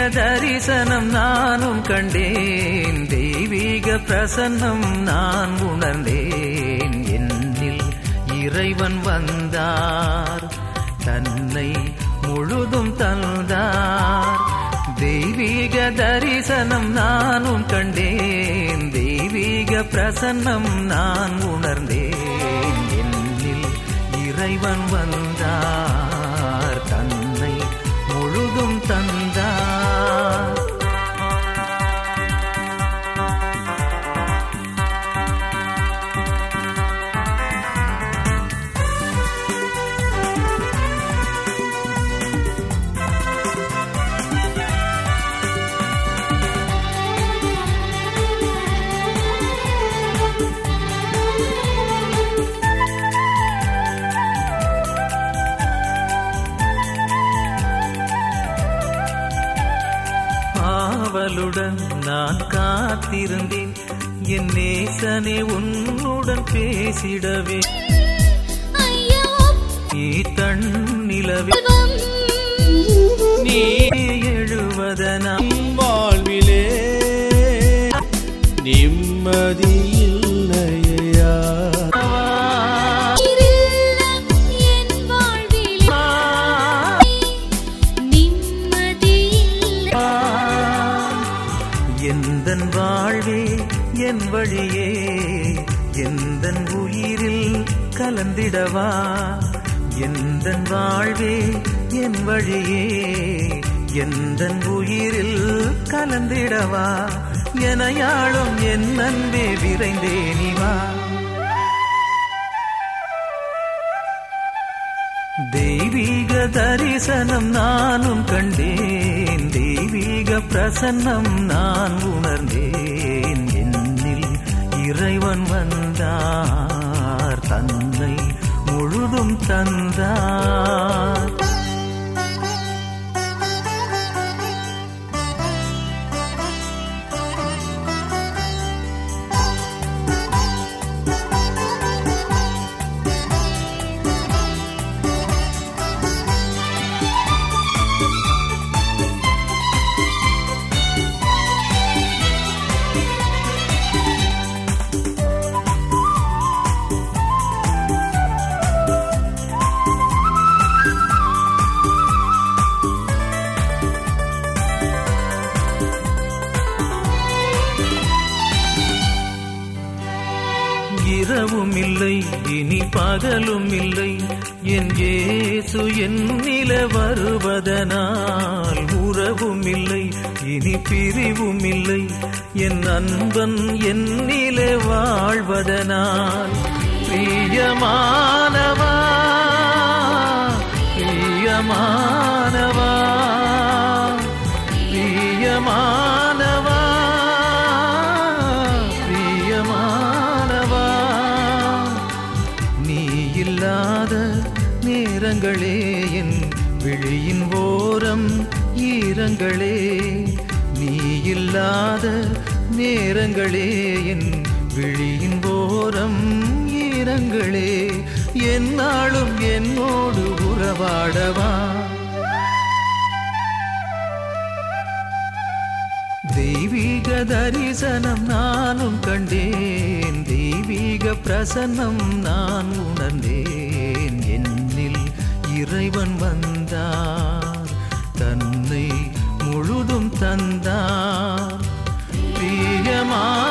தரிசனம் நானும் கண்டேன் தெய்வீக பிரசன்னம் நான் உணர்ந்தேன் என்னில் இறைவன் வந்தார் தன்னை முழுதும் தந்தார் தெய்வீக தரிசனம் நானும் கண்டேன் தெய்வீக பிரசன்னம் நான் உணர்ந்தேன் என்னில் இறைவன் வந்தார் தன்னை முழுதும் தந்தார் ஆவலுடன் நான் காத்திருந்தேன் என் நேசனே உன்னுடன் பேசிடவே ஐயோ நீ தன்னிலவே நீ எழுவதனா வாழ்விலே நிம்மதி இல்லையா நீரில்லம் என் வாழ்விலே நிம்மதி இல்லை எந்தன் வாழ்வே என் வழியே எந்தன் உயிரில் கலந்திடவா எந்தன் வாழ்வே என் வழியே எந்தன் உயிரில் கலந்திடவா எனையாளும் என் அன்பே விரைந்தே நீவா தெய்வீக தரிசனம் நானும் கண்டேன் தெய்வீக பிரசன்னம் நான் உணர்ந்தேன் என்னில் இறைவன் வந்தார் தன்னை முழுதும் தந்தார் இரவும் இல்லை இனி பகலும் இல்லை என் இயேசு என்னில வருவதனால் உறவும் இல்லை இனி பிரிவும் இல்லை என் அன்பன் என்னில வாழ்வதனால் பிரியமானவா பிரியமானவா பிரியமானவா பிரியமானவா நீ இல்லாத நேரங்களே என் விழியின் ஓரம் ஈரங்களே நீ இல்லாத நேரங்களே என் விழியின் ஓரம் ஈரங்களே என்னாலும் என்னோடு உறவாடவா தெய்வீக தரிசனம் நானும் கண்டேன் தெய்வீக பிரசன்னம் நான் உணர்ந்தேன் என்னில் இறைவன் வந்தார் தன்னை முழுதும் தந்தார் பிரியமா